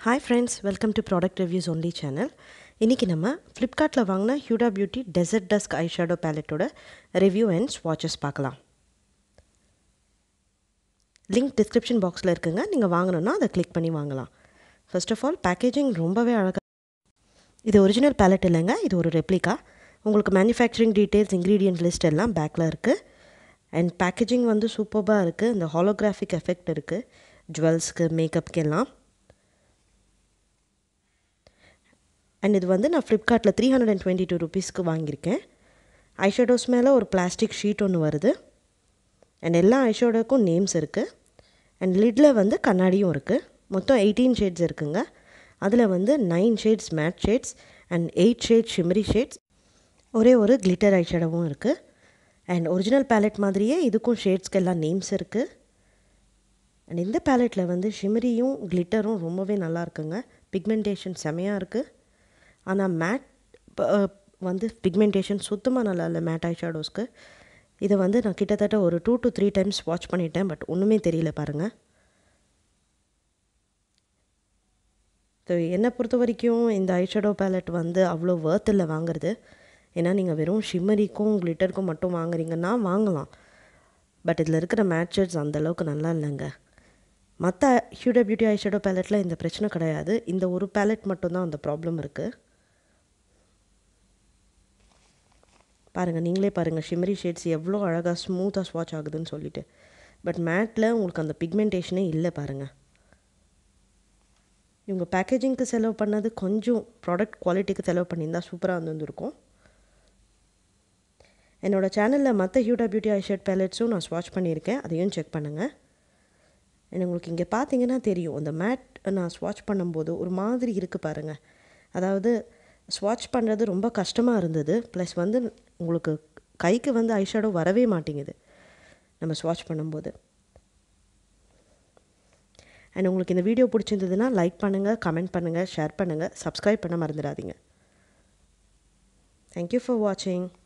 hi friends welcome to product reviews only channel இன்றைக்கி நம்ம ஃப்ளிப்கார்ட்டில் வாங்கின Huda beauty desert dusk eye shadow பேலட்டோட ரிவ்யூ அண்ட் ஸ்வாட்சஸ் பார்க்கலாம் லிங்க் டிஸ்கிரிப்ஷன் பாக்ஸில் இருக்குங்க நீங்கள் வாங்கணுன்னா அதை கிளிக் பண்ணி வாங்கலாம் ஃபர்ஸ்ட் ஆஃப் ஆல் பேக்கேஜிங் ரொம்பவே அழகாக இது ஒரிஜினல் பேலட் இல்லைங்க இது ஒரு ரெப்ளிகா உங்களுக்கு மேனுஃபேக்சரிங் டீட்டெயில்ஸ் இன்க்ரீடியன்ட் லிஸ்ட் எல்லாம் பேக்கில் இருக்குது அண்ட் பேக்கேஜிங் வந்து சூப்பராக இருக்குது இந்த ஹாலோகிராஃபிக் எஃபெக்ட் இருக்குது ஜுவல்ஸ்க்கு மேக்கப்க்கு எல்லாம் அண்ட் இது வந்து நான் ஃப்ளிப்கார்ட்டில் three hundred and twenty two ருபீஸ்க்கு வாங்கியிருக்கேன் ஐஷேடோஸ் மேலே ஒரு பிளாஸ்டிக் ஷீட் ஒன்று வருது அண்ட் எல்லா ஐஷேடோக்கும் நேம்ஸ் இருக்குது அண்ட் லிட்டில் வந்து கண்ணாடியும் இருக்குது மொத்தம் எயிட்டீன் ஷேட்ஸ் இருக்குங்க அதில் வந்து nine shades matte shades and eight shade shimmery shades ஒரே ஒரு கிளிட்டர் ஐஷேடோவும் இருக்குது அண்ட் ஒரிஜினல் பேலட் மாதிரியே இதுக்கும் ஷேட்ஸ்க்கு எல்லாம் நேம்ஸ் இருக்குது அண்ட் இந்த பேலட்டில் வந்து ஷிமரியும் கிளிட்டரும் ரொம்பவே நல்லா இருக்குங்க பிக்மெண்டேஷன் செமையாக இருக்குது ஆனால் மேட் வந்து பிக்மெண்டேஷன் சுத்தமாக நல்லா இல்லை மேட் ஐ ஷேடோஸ்க்கு இதை வந்து நான் கிட்டத்தட்ட ஒரு two to three times watch பண்ணிட்டேன் பட் ஒன்றுமே தெரியல பாருங்கள் ஸோ என்னை பொறுத்த வரைக்கும் இந்த ஐஷேடோ பேலட் வந்து அவ்வளோ வேர்த் இல்லை வாங்குறது ஏன்னா நீங்கள் வெறும் ஷிம்மரிக்கும் கிளிட்டருக்கும் மட்டும் வாங்குறீங்கன்னா வாங்கலாம் பட் இதில் இருக்கிற மேட்சர்ஸ் அந்தளவுக்கு நல்லா இல்லைங்க மற்ற ஹியூடா பியூட்டி ஐஷேடோ பேலட்டில் இந்த பிரச்சனை கிடையாது இந்த ஒரு பேலட் மட்டும்தான் அந்த ப்ராப்ளம் இருக்குது பாருங்கள் நீங்களே பாருங்கள் ஷிமரி ஷேட்ஸ் எவ்வளோ அழகாக ஸ்மூத்தாக ஸ்வாட்ச் ஆகுதுன்னு சொல்லிட்டு பட் மேட்டில் உங்களுக்கு அந்த பிக்மெண்டேஷனே இல்லை பாருங்கள் இவங்க பேக்கேஜிங்க்கு செலவு பண்ணது கொஞ்சம் ப்ராடக்ட் குவாலிட்டிக்கு செலவு பண்ணியிருந்தால் சூப்பராக வந்துருக்கும் என்னோடய சேனலில் மற்ற ஹியூடா பியூட்டி ஐஷர்ட் பேலட்ஸும் நான் ஸ்வாட்ச் பண்ணியிருக்கேன் அதையும் செக் பண்ணுங்கள் எனக்கு உங்களுக்கு இங்கே பார்த்தீங்கன்னா தெரியும் அந்த மேட் நான் ஸ்வாட்ச் பண்ணும்போது ஒரு மாதிரி இருக்குது பாருங்கள் அதாவது ஸ்வாட்ச் பண்ணுறது ரொம்ப கஷ்டமாக இருந்தது ப்ளஸ் வந்து உங்களுக்கு கைக்கு வந்து ஐஷேடோ வரவே மாட்டேங்குது நம்ம ஸ்வாட்ச் பண்ணும்போது அண்ட் உங்களுக்கு இந்த வீடியோ பிடிச்சிருந்ததுன்னா லைக் பண்ணுங்கள் கமெண்ட் பண்ணுங்கள் ஷேர் பண்ணுங்கள் சப்ஸ்கிரைப் பண்ண மறந்துடாதீங்க தேங்க்யூ ஃபார் வாட்சிங்